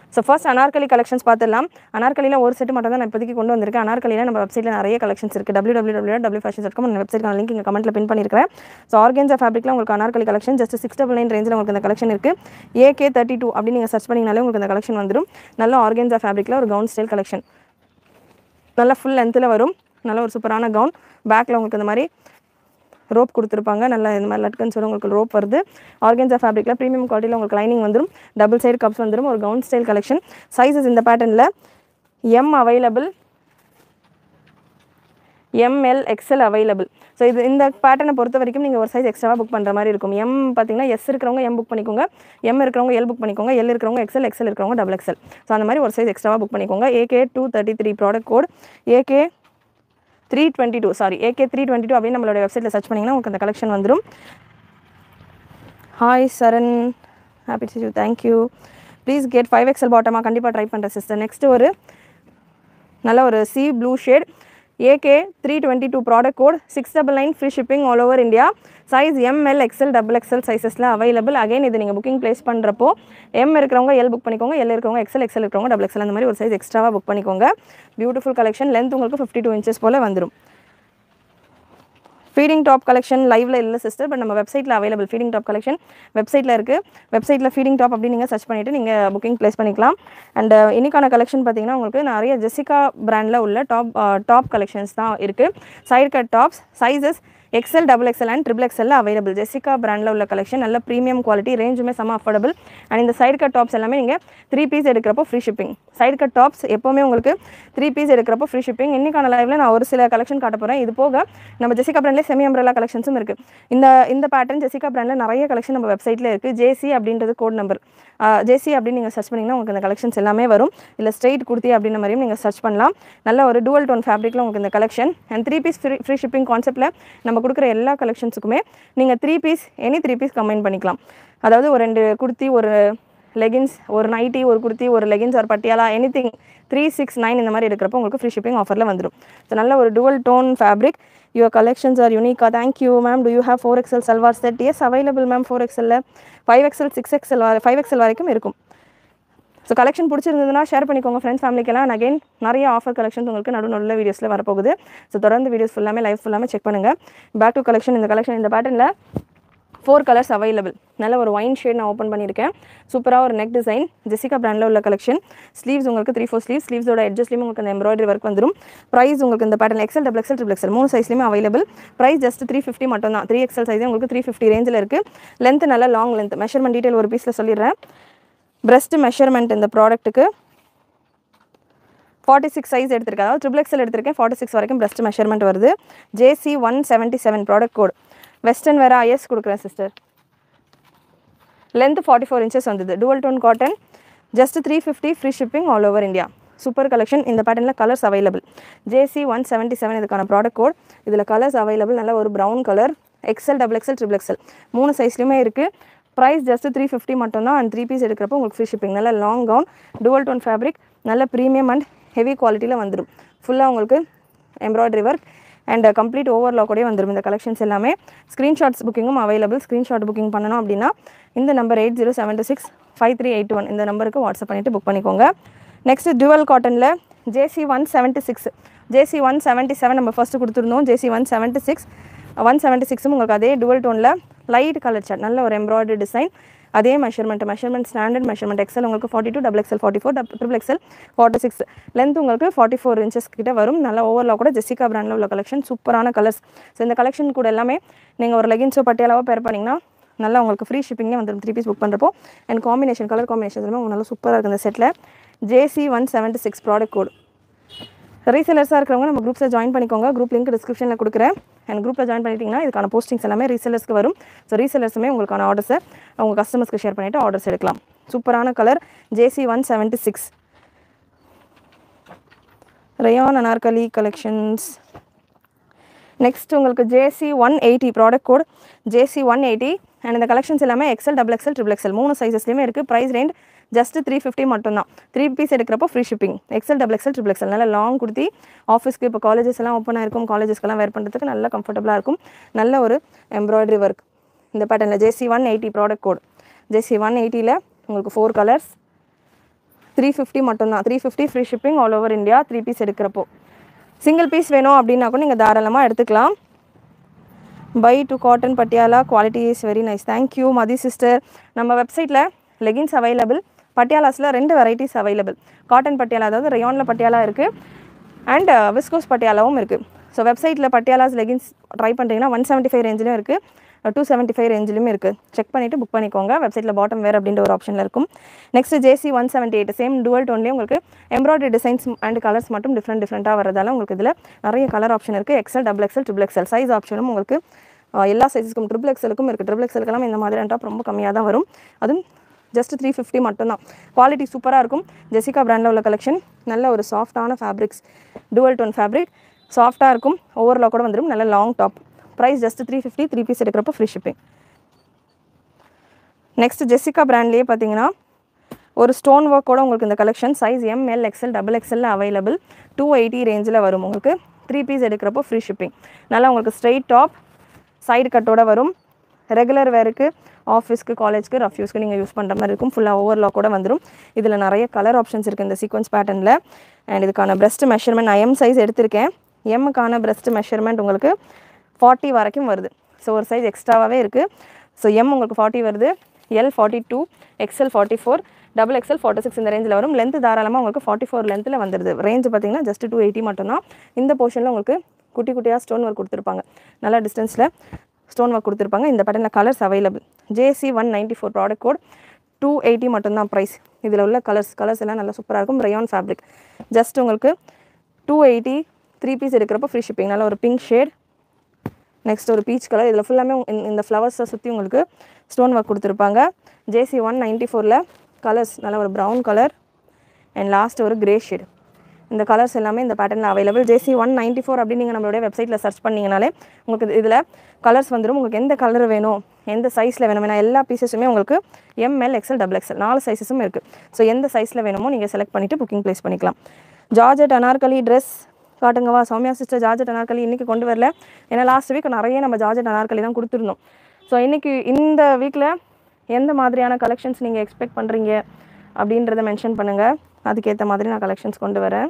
so first Anarkali collections பார்த்துடலாம் அனார்கலியில் ஒரு set மட்டும் தான் நான் இப்போதைக்கு கொண்டு வந்திருக்கேன் அனார்கலியில் நம்ம வெப்சைட்டில் நிறைய கலெக்ஷன்ஸ் இருக்குது W W W W fashion dot com அந்த வெப்சைட்க்கான லிங்க் இங்கே கமெண்ட்டில் பின் பண்ணியிருக்கேன் ஸோ ஆர்கேன்ஸா ஃபேப்ரிக்கில் உங்களுக்கு anarkali collection just six double nine ரேஞ்சில் உங்களுக்கு இந்த கலெக்ஷன் இருக்குது ஏகே தேர்ட்டி டூ அப்படின்னு நீங்கள் சர்ச் பண்ணிங்கனாலே உங்களுக்கு இந்த கலெக்ஷன் வந்துடும் நல்ல ஆர்கேன்ஸா ஃபேப்ரிக்கில் ஒரு கவுன் ஸ்டைல் கலெக்ஷன் நல்லா ஃபுல் லென்த்தில் வரும் நல்ல ஒரு சூப்பரான கவுன் பேக்கில் உங்களுக்கு இந்த மாதிரி ரோப் கொடுத்துருப்பாங்க நல்லா இந்த மாதிரி லட்கன்ஸ் வரும் உங்களுக்கு ரோப் வருது ஆர்கன்ஸா ஃபேப்ரிக்கில் ப்ரீமியம் குவாலிட்டியில் உங்களுக்கு லைனிங் வந்துடும் டபுள் சைடு கப்ஸ் வந்துடும் ஒரு கவுன் ஸ்டைல் கலெக்ஷன் சைஸஸ் இந்த பேட்டர்னில் M available M L XL available so இது இந்த பேட்டர்னை பொறுத்த வரைக்கும் நீங்கள் ஒரு சைஸ் எக்ஸ்ட்ராவாக புக் பண்ணுற மாதிரி இருக்கும் எம் பார்த்தீங்கன்னா எஸ் இருக்கிறவங்க எம் புக் பண்ணிக்கோங்க எம் இருக்கிறவங்க எல் புக் பண்ணிக்கோங்க எல் இருக்கிறவங்க எக்ஸ்எல் எக்ஸ்எல் இருக்கிறவங்க டபுள் எக்ஸ்எல் ஸோ அந்த மாதிரி ஒரு சைஸ் எக்ஸ்ட்ராவாக புக் பண்ணிக்கோங்க AK two thirty three product code AK three twenty two sorry AK three twenty two அப்படின்னு நம்மளோட வெப்சைட்டில் சர்ச் பண்ணிங்கன்னா உங்களுக்கு அந்த கலெக்ஷன் வந்துடும் hi Charan happy to you thank you please get five XL பாட்டமாக கண்டிப்பாக ட்ரை பண்ணுறேன் சிஸ்டர் நெக்ஸ்ட் ஒரு நல்ல ஒரு C blue shade AK three twenty two product code six double nine free shipping all over India size M L XL double XL சைஸஸில் available again இது நீங்கள் booking place பண்ணுறப்போ எம் இருக்கிறவங்க எல் புக் பண்ணிக்கோங்க L இருக்கிறவங்க எக்ஸ்எல் எக்ஸ்எல் இருக்கிறவங்க double XL அந்த மாதிரி ஒரு சைஸ் எக்ஸ்ட்ராவாக புக் பண்ணிக்கோங்க பியூட்டிஃபுல் கலெக்ஷன் லென்த் உங்களுக்கு ஃபிஃப்டி டூ இன்ச்சஸ் போல் வந்துடும் ஃபீடிங் டாப் கலெக்ஷன் லைவ்ல இல்லை சிஸ்டர் பட் நம்ம வெப்சைட்டில் அவைலபிள் ஃபீடிங் டாப் கலெக்ஷன் வெப்சைட்டில் இருக்குது வெப்சைட்டில் ஃபீடிங் டாப் அப்படின்னு நீங்கள் சர்ச் பண்ணிவிட்டு நீங்கள் புக்கிங் ப்ளேஸ் பண்ணிக்கலாம் அண்ட் இன்னைக்கான கலெக்ஷன் பார்த்தீங்கன்னா உங்களுக்கு நிறைய ஜெசிகா பிராண்டில் உள்ள டாப் டாப் கலெக்ஷன்ஸ் தான் இருக்குது side cut tops sizes XL double XL and triple XL available Jessica பிராண்டில் உள்ள கலெக்ஷன் நல்ல ப்ரீமியம் குவாலிட்டி ரேஞ்சுமே செம்ம அஃபோர்டபுள் அண்ட் இந்த சைடு கட் டாப்ஸ் எல்லாமே நீங்கள் த்ரீ பீஸ் எடுக்கிறப்போ free shipping side cut tops எப்போவுமே உங்களுக்கு த்ரீ பீஸ் எடுக்கிறப்போ ஃப்ரீ ஷிப்பிங் இன்னைக்கான லைவ்ல நான் ஒரு சில கலெக்ஷன் காட்ட போகிறேன் இது போக நம்ம ஜெசிகா பிராண்ட்லேயே செமி அம்ரலா கலெக்ஷன்ஸும் இருக்குது இந்த இந்த பேட்டர்ன் ஜெசிகா பிராண்டில் நிறைய கலெக்ஷன் நம்ம வெப்சைட்டில் இருக்குது ஜேசி அப்படின்றது கோட் நம்பர் ஜேசி அப்படின்னு நீங்கள் சர்ச் பண்ணிங்கன்னா உங்களுக்கு இந்த கலெக்ஷன்ஸ் எல்லாமே வரும் இல்லை ஸ்ட்ரெயிட் குர்த்தி அப்படின்ற மாதிரியும் நீங்கள் சர்ச் பண்ணலாம் நல்ல ஒரு டூவல் டோன் ஃபேப்ரிக்கில் உங்களுக்கு இந்த collection and three piece free free shipping கான்செப்ட்டில் நம்ம கொடுக்குற எல்லா கலெக்ஷன்ஸுக்குமே நீங்கள் three piece any three piece combine பண்ணிக்கலாம் அதாவது ஒரு ரெண்டு குர்த்தி ஒரு லெகின்ஸ் ஒரு நைட்டி ஒரு குர்த்தி ஒரு லெகின்ஸ் ஒரு Patiala anything three six nine இந்த மாதிரி எடுக்கிறப்போ உங்களுக்கு ஃப்ரீ ஷிப்பிங் ஆஃபரில் வந்துடும் ஸோ நல்ல ஒரு dual tone fabric your collections are unique thank you ma'am do you have four XL salwar set yes available ma'am four எக்ஸலில் five XL six XL five XL வரைக்கும் இருக்கும் ஸோ கலெக்ஷன் பிடிச்சிருந்ததுன்னா ஷேர் பண்ணிக்கோங்க friends ஃபேமிலிக்கெல்லாம் அண்ட் அகைன் நிறைய offer collections உங்களுக்கு நடு நடுவில் வீடியோஸில் வரப்போகுது ஸோ தொடர்ந்து வீடியோஸ் ஃபுல்லாமே லைவ் ஃபுல்லாமே செக் பண்ணுங்கள் பேக் டு கலெக்ஷன் இந்த கலெக்ஷன் இந்த பேட்டர்னில் ஃபோர் கலர்ஸ் அவைலபிள் நல்ல ஒரு ஒயின் ஷேட் நான் ஓப்பன் பண்ணியிருக்கேன் சூப்பராக ஒரு நெக் டிசைன் ஜெசிகா பிராண்டில் உள்ள கலெக்ஷன் ஸ்லீவ்ஸ் உங்களுக்கு த்ரீ ஃபோர் ஸ்லீவ்ஸ் ஸ்லீவ்ஸோட எட்ஜஸ்லையும் உங்களுக்கு அந்த எம்ப்ராய்டரி ஒர்க் வந்துடும் ப்ரைஸ் உங்களுக்கு இந்த pattern XL double XL triple XL மூணு சைஸ்லையுமே available price just three fifty மட்டும் தான் த்ரீ எக்ஸல் சைஸே உங்களுக்கு த்ரீ ஃபிஃப்டி ரேஞ்சில் இருக்குது லென்த் நல்ல லாங் லென்த் மெஷர்மெண்ட் டீட்டெயில் ஒரு பீஸில் சொல்லிடுறேன் breast மெஷர்மெண்ட் இந்த ப்ராடக்ட்டுக்கு ஃபார்ட்டி சிக்ஸ் சைஸ் எடுத்திருக்கேன் அதாவது ட்ரிபிள் எக்ஸல் எடுத்திருக்கேன் ஃபார்ட்டி சிக்ஸ் வரைக்கும் breast மெஷர்மெண்ட் வருது JC one seventy seven product code western வேறு ஐஎஸ் கொடுக்குறேன் sister length forty four inches வந்தது dual tone cotton just three fifty free shipping all over India super collection இந்த பேட்டர்னில் colours available JC one seventy seven இதுக்கான product code இதில் colours available நல்ல ஒரு brown colour XL double XL triple XL மூணு சைஸ்லையுமே இருக்குது ப்ரைஸ் ஜஸ்ட் த்ரீ ஃபிஃப்டி மட்டும் தான் அண்ட் த்ரீ பீஸ் எடுக்கிறப்போ உங்களுக்கு ஃப்ரீ ஷிப்பிங் நல்ல long gown dual tone fabric நல்ல ப்ரீமியம் அண்ட் ஹெவி குவாலிட்டியில் வந்துடும் ஃபுல்லாக உங்களுக்கு எம்ப்ராய்டரி ஒர்க் அண்ட் கம்ப்ளீட் ஓவர்லாக்கோடய வந்துடும் இந்த கலெக்ஷன்ஸ் எல்லாமே ஸ்க்ரீன்ஷாட்ஸ் புக்கிங்கும் அவைலபிள் ஸ்க்ரீன்ஷாட் புக்கிங் பண்ணணும் அப்படின்னா இந்த number eight zero seven two six five three eight one இந்த நம்பருக்கு வாட்ஸ்அப் பண்ணிவிட்டு புக் பண்ணிக்கோங்க நெக்ஸ்ட் டுவல் காட்டனில் JC one seventy six JC one seventy seven நம்ம ஃபஸ்ட்டு கொடுத்துருந்தோம் JC one seventy six one seventy சிக்ஸும் உங்களுக்கு அதே டுவல் டோனில் லைட் கலர் சார்ட் நல்ல ஒரு எம்ப்ராய்டரி டிசைன் அதே measurement measurement standard measurement XL உங்களுக்கு forty two double XL forty four triple XL forty six length உங்களுக்கு ஃபார்ட்டி ஃபோர் இன்ச்சஸ் கிட்ட வரும் நல்ல ஓவரில் கூட ஜெசிகா பிராண்டில் உள்ள கலெக்ஷன் சூப்பரான கலர்ஸ் ஸோ இந்த கலெக்ஷன் கூட எல்லாமே நீங்கள் ஒரு லெகின்ஸோ பட்டியாலாவோ பேர் பண்ணிங்கன்னா நல்லா உங்களுக்கு ஃப்ரீ ஷிப்பிங்கே வந்துடும் த்ரீ பீஸ் புக் பண்ணுறப்போ அண்ட் காம்பினேஷன் கலர் காம்பினேஷன் எல்லாமே உங்களுக்கு நல்லா சூப்பராக இருக்குது இந்த செட்டில் JC one seventy six product code ரீசெலர்ஸாக இருக்கிறவங்க நம்ம குரூப்ஸில் ஜாயின் பண்ணிக்கோங்க குரூப் லிங்க் டிஸ்கிரிப்ஷனில் கொடுக்குறேன் அண்ட் குரூப்பில் ஜாயின் பண்ணிட்டீங்கன்னா இதுக்கான போஸ்டிங்ஸ் எல்லாமே ரீசெலர்ஸ்க்கு வரும் ஸோ ரீசெலர்ஸுமே உங்களுக்கான ஆர்டர்ஸை அவங்க கஸ்டமர்ஸ்க்கு ஷேர் பண்ணிவிட்டு ஆர்டர்ஸ் எடுக்கலாம் சூப்பரான colour JC one seventy six rayon anarkali collections next உங்களுக்கு JC one eighty product code JC one eighty and இந்த கலெக்ஷன்ஸ் எல்லாமே XL double XL triple XL மூணு சைஸஸ்லையுமே இருக்குது price range just three fifty மட்டும்தான் த்ரீ பீஸ் எடுக்கிறப்போ free shipping XL double XL triple XL நல்ல long கொடுத்தி ஆஃபீஸ்க்கு இப்போ காலேஜஸ் எல்லாம் ஓப்பன் ஆயிருக்கும் காலேஜஸ்க்கெல்லாம் வேர் பண்ணுறதுக்கு நல்ல கம்ஃபர்டபுளாக இருக்கும் நல்ல ஒரு எம்ப்ராய்டரி ஒர்க் இந்த பேட்டர்னில் JC one eighty product code JC one எயிட்டியில் உங்களுக்கு ஃபோர் கலர்ஸ் த்ரீ ஃபிஃப்டி மட்டும்தான் three fifty free shipping all over India three piece எடுக்கிறப்போ சிங்கிள் பீஸ் வேணும் அப்படின்னா கூட நீங்கள் தாராளமாக எடுத்துக்கலாம் buy to cotton Patiala quality is very nice thank you Mathi sister நம்ம வெப்சைட்டில் லெகின்ஸ் அவைலபிள் பட்டியாலாஸில் ரெண்டு வெரைட்டிஸ் அவைலபிள் காட்டன் பட்டியாலா அதாவது ரயானில் பட்டியாலா இருக்குது அண்ட் விஸ்கோஸ் பட்டியாலாவும் இருக்குது ஸோ வெப்சைட்டில் பட்டியாலாஸ் லெகின்ஸ் ட்ரை பண்ணுறீங்கன்னா ஒன் செவன்ட்டி ஃபைவ் ரேஞ்சிலும் இருக்குது டூ செவன்ட்டி ஃபைவ் ரேஞ்சிலும் இருக்குது செக் பண்ணிவிட்டு புக் பண்ணிக்கோங்க வெப்சைட்டில் பாட்டம் வேர் அப்படின்ற ஒரு ஆப்ஷனில் இருக்கும் next JC one seventy eight same dual டோன்லேயே உங்களுக்கு எம்ப்ராய்டரி டிசைன்ஸ் அண்ட் கலர்ஸ் மட்டும் டிஃப்ரெண்ட் டிஃப்ரெண்ட்டாக வரதால உங்களுக்கு இதில் நிறைய கலர் ஆப்ஷன் இருக்குது XL double XL triple XL size ஆப்ஷனும் உங்களுக்கு அஹ், எல்லா சைஸுக்கும் ட்ரிபிள் எக்ஸலுக்கும் இருக்குது ட்ரிபிள் எக்ஸலுக்கெல்லாம் இந்த மாதிரி டாப் ரொம்ப கம்மியாக தான் வரும் அதுவும் ஜஸ்ட் த்ரீ ஃபிஃப்டி மட்டும்தான் குவாலிட்டி சூப்பராக இருக்கும் ஜெசிகா பிராண்டில் உள்ள கலெக்ஷன் நல்ல ஒரு சாஃப்டான ஃபேப்ரிக்ஸ் டுவல் டோன் ஃபேப்ரிக் சாஃப்டாக இருக்கும் ஓவரில் கூட வந்துடும் நல்ல long top price just three fifty three piece எடுக்கிறப்போ ஃப்ரீ ஷிப்பிங் நெக்ஸ்ட் ஜெசிகா பிராண்ட்லேயே பார்த்தீங்கன்னா ஒரு ஸ்டோன் ஒர்க்கோட உங்களுக்கு இந்த collection size M L XL double எக்ஸ்எல்ல அவைலபிள் டூ எயிட்டி ரேஞ்சில் வரும் உங்களுக்கு த்ரீ பீஸ் எடுக்கிறப்போ ஃப்ரீ ஷிப்பிங் நல்லா உங்களுக்கு ஸ்ட்ரைட் டாப் சைடு கட்டோட வரும் ரெகுலர் வேருக்கு ஆஃபீஸ்க்கு காலேஜ்க்கு ரஃப்யூஸ்க்கு நீங்கள் யூஸ் பண்ணுற மாதிரி இருக்கும் ஃபுல்லாக ஓவர்லாக் கூட வந்துடும் இதில் நிறைய கலர் ஆப்ஷன்ஸ் இருக்குது இந்த சீக்வன்ஸ் பேட்டர்னில் அண்ட் இதுக்கான breast மெஷர்மெண்ட் நான் எம் சைஸ் எடுத்திருக்கேன் எம்முக்கான breast மெஷர்மெண்ட் உங்களுக்கு ஃபார்ட்டி வரைக்கும் வருது ஸோ ஒரு சைஸ் எக்ஸ்ட்ராவாகவே இருக்குது ஸோ எம் உங்களுக்கு ஃபார்ட்டி வருது L forty two XL forty four double XL forty six இந்த ரேஞ்சில் வரும் லென்த் தாராளமாக உங்களுக்கு ஃபார்ட்டி ஃபோர் லென்த்தில் வந்துடுது ரேஞ்ச் பார்த்தீங்கன்னா ஜஸ்ட் டூ எயிட்டி மட்டும்தான் இந்த போர்ஷனில் உங்களுக்கு குட்டி குட்டியாக ஸ்டோன் ஒர்க் கொடுத்துருப்பாங்க நல்ல டிஸ்டன்ஸில் ஸ்டோன் ஒர்க் கொடுத்துருப்பாங்க இந்த பேட்டர்னில் colours available JC one ninety four product code two eighty மட்டும்தான் ப்ரைஸ் இதில் உள்ள கலர்ஸ் கலர்ஸ் எல்லாம் நல்லா சூப்பராக இருக்கும் ரயான் ஃபேப்ரிக் ஜஸ்ட் உங்களுக்கு டூ எயிட்டி த்ரீ பீஸ் எடுக்கிறப்போ ஃப்ரீ ஷிப்பிங் நல்ல ஒரு பிங்க் ஷேட் நெக்ஸ்ட் ஒரு பீச் கலர் இதில் ஃபுல்லாமே இந்த- இந்த ஃப்ளவர்ஸை சுற்றி உங்களுக்கு ஸ்டோன் ஒர்க் கொடுத்துருப்பாங்க ஜேசி ஒன் நைன்ட்டி ஃபோரில் கலர்ஸ் நல்ல ஒரு ப்ரௌன் கலர் அண்ட் லாஸ்ட் ஒரு கிரே ஷேட் இந்த கலர்ஸ் எல்லாமே இந்த பேட்டர்னில் available JC one ninety four அப்படின்னு நீங்கள் நம்மளுடைய வெப்சைட்டில் சர்ச் பண்ணிங்கனாலே உங்களுக்கு இதில் கலர்ஸ் வந்துடும் உங்களுக்கு எந்த கலர் வேணும் எந்த சைஸில் வேணும் வேணா எல்லா பீசஸுமே உங்களுக்கு எம்எல் எக்ஸ்எல் டபுள் எக்ஸ்எல் நாலு சைஸஸும் இருக்குது ஸோ எந்த சைஸில் வேணுமோ நீங்கள் செலக்ட் பண்ணிவிட்டு புக்கிங் ப்ளேஸ் பண்ணிக்கலாம் ஜார்ஜெட் அனார்கலி ட்ரெஸ் காட்டுங்கவா சௌமியா சிஸ்டர் ஜார்ஜெட் அனார்கலி இன்றைக்கி கொண்டு வரல ஏன்னா லாஸ்ட் வீக் நிறைய நம்ம ஜார்ஜெட் அனார்கலி தான் கொடுத்துருந்தோம் ஸோ இன்றைக்கி இந்த வீக்கில் எந்த மாதிரியான கலெக்ஷன்ஸ் நீங்கள் எக்ஸ்பெக்ட் பண்ணுறீங்க அப்படின்றத மென்ஷன் பண்ணுங்கள் அதுக்கேற்ற மாதிரி நான் கலெக்ஷன்ஸ் கொண்டு வரேன்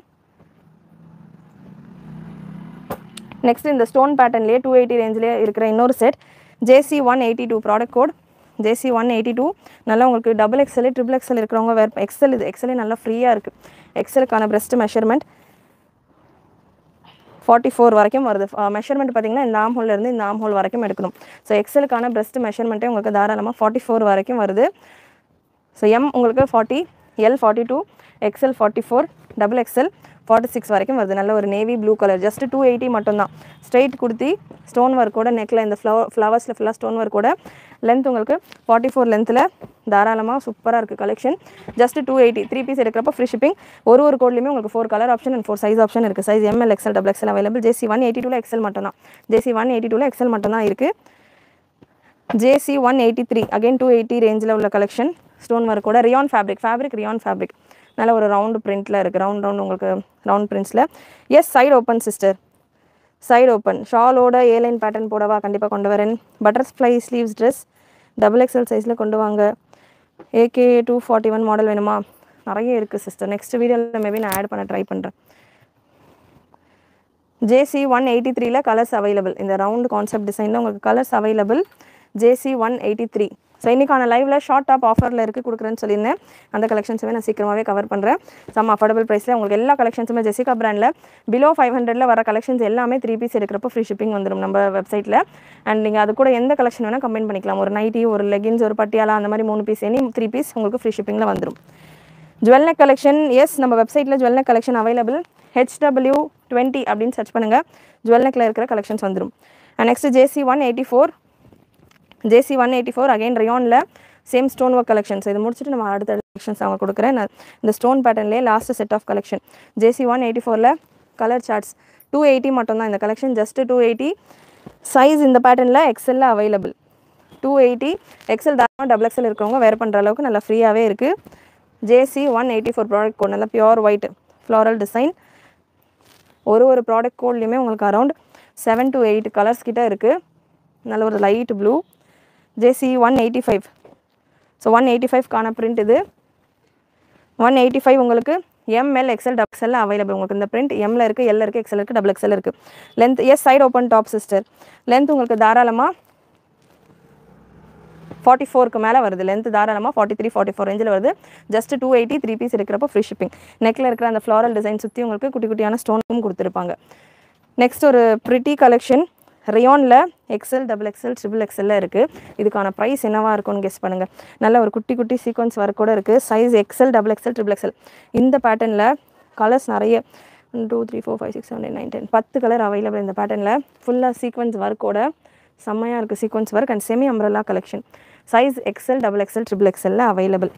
நெக்ஸ்ட் இந்த ஸ்டோன் பேட்டர்ன்லேயே டூ எயிட்டி ரேஞ்சிலே இருக்கிற இன்னொரு set JC one eighty two product code JC one eighty two நல்லா உங்களுக்கு டபுள் எக்ஸ்எல் ட்ரிபிள் எக்ஸ்எல் இருக்கிறவங்க வேறு எக்ஸல் இது எக்ஸலே நல்லா ஃப்ரீயாக இருக்குது எக்ஸலுக்கான breast மெஷர்மெண்ட் ஃபார்ட்டி ஃபோர் வரைக்கும் வருது மெஷர்மெண்ட் பார்த்தீங்கன்னா இந்த ஆம் ஹோல்ல இருந்து இந்த ஆம் ஹோல் வரைக்கும் எடுக்கணும் ஸோ எக்ஸலுக்கான breast மெஷர்மெண்ட்டே உங்களுக்கு தாராளமாக ஃபார்ட்டி ஃபோர் வரைக்கும் வருது ஸோ எம் உங்களுக்கு forty L forty two XL forty four double XL forty six வரைக்கும் வருது நல்ல ஒரு navy blue colour just two eighty மட்டும்தான் ஸ்ட்ரைட் கொடுத்தி ஸ்டோன் ஒர்க்கோட நெக்கில் இந்த ஃப்ளவர் ஃப்ளவர்ஸில் ஃபுல்லாக ஸ்டோன் ஒர்க்கோட லென்த் உங்களுக்கு ஃபார்ட்டி ஃபோர் லென்த்தில் தாராளமாக சூப்பராக இருக்குது collection just two eighty three piece எடுக்கிறப்ப ஃப்ரீ ஷிப்பிங் ஒரு ஒரு கோட்லையுமே உங்களுக்கு four colour option and four size option இருக்குது size M L XL double XL available JC one eighty டூவில் எக்ஸ்எல் மட்டும்தான் ஜேசி ஒன் எயிட்டி டூவில் எக்ஸ்எல் மட்டும்தான் இருக்குது JC one eighty three again two eighty ரேஞ்சில் உள்ள கலெக்ஷன் ஸ்டோன் ஒர்க்கோட rayon fabric fabric rayon fabric நல்ல ஒரு ரவுண்டு பிரிண்ட்டில் இருக்குது ரவுண்ட் ரவுண்ட் உங்களுக்கு ரவுண்ட் பிரிண்ட்ஸில் yes side open sister side open ஷாலோட ஏலைன் பேட்டர்ன் போடவா கண்டிப்பாக கொண்டு வரேன் butterfly sleeves dress double XL சைஸில் கொண்டு வாங்க AK two forty one model வேணுமா நிறைய இருக்குது சிஸ்டர் நெக்ஸ்ட் வீடியோவில் மேபி நான் ஆட் பண்ண ட்ரை பண்ணுறேன் ஜேசி ஒன் எயிட்டி த்ரீல கலர்ஸ் அவைலபிள் இந்த ரவுண்ட் கான்செப்ட் டிசைனில் உங்களுக்கு colours available JC one eighty three so இன்றைக்கான லைவில் ஷார்ட் டாப் ஆஃபரில் இருக்குது கொடுக்குறேன்னு சொல்லியிருந்தேன் அந்த கலெக்ஷன்ஸுமே நான் சீக்கிரமாகவே கவர் பண்ணுறேன் சம் அஃபோர்டபுள் ப்ரைஸில் உங்களுக்கு எல்லா கலெக்ஷன்ஸுமே ஜெசிகா பிராண்டில் பிலோ ஃபைவ் ஹண்ட்ரடில் வர கலெக்ஷன்ஸ் எல்லாமே த்ரீ பீஸ் எடுக்கிறப்போ ஃப்ரீ ஷிப்பிங் வந்துடும் நம்ம வெப்சைட்டில் அண்ட் நீங்கள் அது கூட எந்த கலெக்ஷன் வேணால் கம்பைன் பண்ணிக்கலாம் ஒரு நைட்டி ஒரு லெகின்ஸ் ஒரு பட்டியாலா அந்த மாதிரி மூணு பீஸ் எனி த்ரீ பீஸ் உங்களுக்கு ஃப்ரீ ஷிப்பிங்கில் வந்துடும் ஜுவல் நெக் கலெக்ஷன் எஸ் நம்ம வெப்சைட்டில் jewel neck collection available H W twenty அப்படின்னு சர்ச் பண்ணுங்கள் ஜுவல் நெக்கில் இருக்கிற கலெக்ஷன்ஸ் வந்துடும் next JC one eighty four JC one eighty four again ரயானில் சேம் ஸ்டோன் ஒர்க் கலெக்ஷன்ஸ் இது முடிச்சுட்டு நம்ம அடுத்த கலெக்ஷன்ஸ் அவங்க கொடுக்குறேன் நான் இந்த ஸ்டோன் பேட்டர்ன்லேயே last set of collection JC one eighty ஃபோரில் கலர் சார்ட்ஸ் டூ எயிட்டி மட்டும்தான் இந்த collection just two eighty size இந்த பேட்டர்னில் எக்ஸலில் அவைலபிள் டூ எயிட்டி எக்ஸல் தாராளமாக டபுள் எக்ஸல் இருக்கிறவங்க வேர் பண்ணுற அளவுக்கு நல்லா ஃப்ரீயாகவே இருக்குது JC one eighty four product code நல்லா பியூர் ஒயிட் ஃப்ளாரல் டிசைன் ஒரு ஒரு ப்ராடக்ட் கோட்லேயுமே உங்களுக்கு around seven to eight colours கிட்ட இருக்குது நல்ல ஒரு light blue JC one eighty five so one eighty ஃபைவ்க்கான பிரிண்ட் இது ஒன் எயிட்டி ஃபைவ் உங்களுக்கு M L XL double XL available உங்களுக்கு இந்த பிரிண்ட் எம்ல இருக்குது எல் இருக்குது எக்ஸ்எல் இருக்குது டபுள் எக்ஸ்எல் இருக்குது length S side open top sister length உங்களுக்கு தாராளமாக ஃபார்ட்டி ஃபோருக்கு மேலே வருது லென்த் தாராளமாக ஃபார்ட்டி த்ரீ ஃபார்ட்டி ஃபோர் ரேஞ்சில் வருது just two eighty three piece இருக்கிறப்போ ஃப்ரீ ஷிப்பிங் நெக்கில் இருக்கிற அந்த ஃப்ளாரல் டிசைன் சுற்றி உங்களுக்கு குட்டி குட்டியான ஸ்டோனும் கொடுத்துருப்பாங்க நெக்ஸ்ட் ஒரு ப்ரிட்டி கலெக்ஷன் ரேயானில் எக்ஸல் டபுள் எக்ஸல் ட்ரிபிள் எக்ஸலில் இருக்குது இதுக்கான ப்ரைஸ் என்னவா இருக்கும்னு கெஸ் பண்ணுங்கள் நல்ல ஒரு குட்டி குட்டி சீக்வன்ஸ் ஒர்க் கூட இருக்குது size XL double XL triple XL இந்த பேட்டர்னில் கலர்ஸ் நிறைய one two three four five six seven nine ten பத்து கலர் அவைலபிள் இந்த பேட்டர்னில் ஃபுல்லாக சீக்வன்ஸ் ஒர்க்கோட செம்மையாக இருக்குது sequence work and semi umbrella collection size XL double XL triple எக்ஸலில் available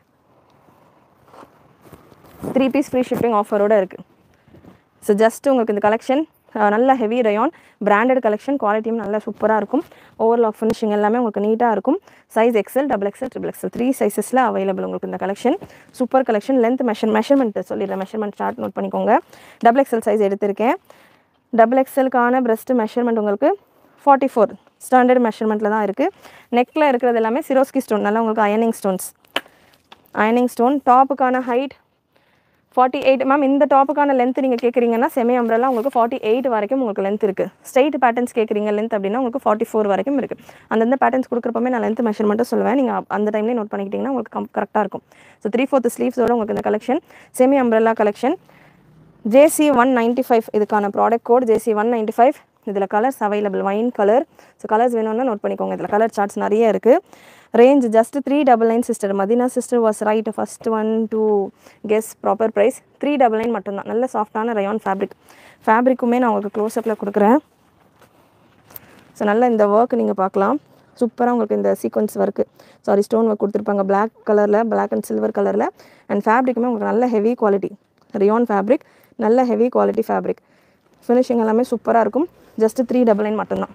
three piece free shipping ஆஃபரோட இருக்குது ஸோ ஜஸ்ட் உங்களுக்கு இந்த கலெக்ஷன் நல்ல ஹெவி ரயான் பிராண்டட் கலெக்ஷன் குவாலிட்டியும் நல்லா சூப்பராக இருக்கும் ஓவர்லாக் ஃபினிஷிங் எல்லாமே உங்களுக்கு நீட்டாக இருக்கும் size XL double XL triple XL three சைஸஸில் available உங்களுக்கு இந்த collection super collection length measure measurement சொல்லிடுறேன் மெஷர்மெண்ட் ஸ்டார்ட் நோட் பண்ணிக்கோங்க டபுள் எக்ஸல் சைஸ் எடுத்திருக்கேன் டபுள் எக்ஸலுக்கான பிரஸ்ட் மெஷர்மெண்ட் உங்களுக்கு ஃபார்ட்டி ஃபோர் ஸ்டாண்டர்ட் மெஷர்மெண்ட்டில் தான் இருக்குது நெக்கில் இருக்கிறது எல்லாமே சிரோஸ்கி ஸ்டோன் நல்லா உங்களுக்கு அயனிங் stones அயனிங் stone டாப்புக்கான height forty eight ma'am இந்த டாப்புக்கான லென்த் நீங்கள் கேட்குறீங்கன்னா செமி அம்ப்ரல்லா உங்களுக்கு ஃபார்ட்டி எயிட் வரைக்கும் உங்களுக்கு லென்த் இருக்குது ஸ்ட்ரைட் பேட்டர்ன்ஸ் கேட்குறீங்க லென்த் அப்படின்னா உங்களுக்கு ஃபார்ட்டி ஃபோர் வரைக்கும் இருக்குது அந்தந்த பேட்டர்ன்ஸ் கொடுக்குறப்பமே நான் லென்த் மெஷர்மெண்ட்டும் சொல்லுவேன் நீங்கள் அந்த டைம்லேயே நோட் பண்ணிக்கிட்டிங்கன்னா உங்களுக்கு கம் கரெக்டாக இருக்கும் ஸோ த்ரீ ஃபோர்த் ஸ்லீவ்ஸோட உங்களுக்கு இந்த collection semi umbrella collection JC one ninety five இதுக்கான product code JC one ninety five இதில் colours available wine colour so colours வேணும்னா நோட் பண்ணிக்கோங்க இதில் கலர் சார்ட்ஸ் நிறைய இருக்குது range just three double nine sister Madina sister was right first one two guess proper price three double nine மட்டும்தான் நல்ல சாஃப்டான rayon fabric ஃபேப்ரிக்குமே நான் உங்களுக்கு க்ளோஸ்அப்பில் கொடுக்குறேன் ஸோ நல்ல இந்த ஒர்க் நீங்கள் பார்க்கலாம் சூப்பராக உங்களுக்கு இந்த sequence work sorry stone work கொடுத்துருப்பாங்க பிளாக் கலரில் பிளாக் அண்ட் சில்வர் கலரில் அண்ட் ஃபேப்ரிக்குமே உங்களுக்கு நல்ல ஹெவி குவாலிட்டி ரியான் ஃபேப்ரிக் நல்ல ஹெவி குவாலிட்டி ஃபேப்ரிக் ஃபினிஷிங் எல்லாமே சூப்பராக இருக்கும் ஜஸ்ட் த்ரீ டபுள் நைன் மட்டும்தான்